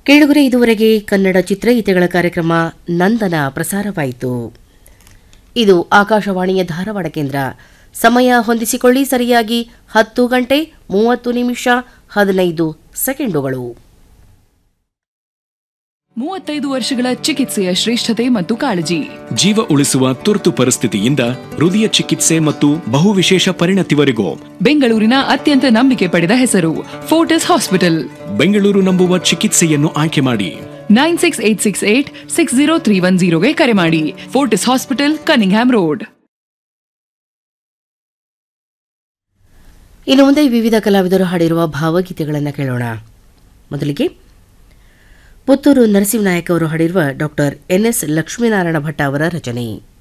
ಕೇಳುಗರೆ ಇದುವರೆಗೆ ಕನ್ನಡ ಚಿತ್ರಗೀತೆಗಳ ಕಾರ್ಯಕ್ರಮ ನಂದನ ಪ್ರಸಾರವಾಯಿತು ಇದು ಆಕಾಶವಾಣಿಯ ಧಾರವಾಡ ಕೇಂದ್ರ ಸಮಯ ಹೊಂದಿಸಿಕೊಳ್ಳಿ ಸರಿಯಾಗಿ ಹತ್ತು ಗಂಟೆ ಮೂವತ್ತು ನಿಮಿಷ ಹದಿನೈದು ಸೆಕೆಂಡುಗಳು ಮೂವತ್ತೈದು ವರ್ಷಗಳ ಚಿಕಿತ್ಸೆಯ ಶ್ರೇಷ್ಠತೆ ಮತ್ತು ಕಾಳಜಿ ಜೀವ ಉಳಿಸುವ ತುರ್ತು ಪರಿಸ್ಥಿತಿಯಿಂದ ಹೃದಯ ಚಿಕಿತ್ಸೆ ಮತ್ತು ಬಹುವಿಶೇಷ ಪರಿಣತಿವರೆಗೂ ಬೆಂಗಳೂರಿನ ಅತ್ಯಂತ ನಂಬಿಕೆ ಪಡೆದ ಹೆಸರು ಫೋರ್ಟಿಸ್ ಹಾಸ್ಪಿಟಲ್ ಬೆಂಗಳೂರು ನಂಬುವ ಚಿಕಿತ್ಸೆಯನ್ನು ಆಯ್ಕೆ ಮಾಡಿ nine six eight six eight six zero three one ಜೀರೋಗೆ ಕರೆ ಮಾಡಿ ಫೋರ್ಟಿಸ್ ಹಾಸ್ಪಿಟಲ್ ಕನಿಂಗ್ಹ್ಯಾಮ್ ರೋಡ್ ಇನ್ನು ಮುಂದೆ ವಿವಿಧ ಕಲಾವಿದರು ಹಾಡಿರುವ ಭಾವಗೀತೆಗಳನ್ನು ಕೇಳೋಣ ಮೊದಲಿಗೆ ಪುತ್ತೂರು ನರಸಿಂಹನಾಯಕ್ ಅವರು ಹಾಡಿರುವ ಡಾಕ್ಟರ್ ಎನ್ಎಸ್ ಲಕ್ಷ್ಮೀನಾರಾಯಣ ಭಟ್ ಅವರ ರಚನೆ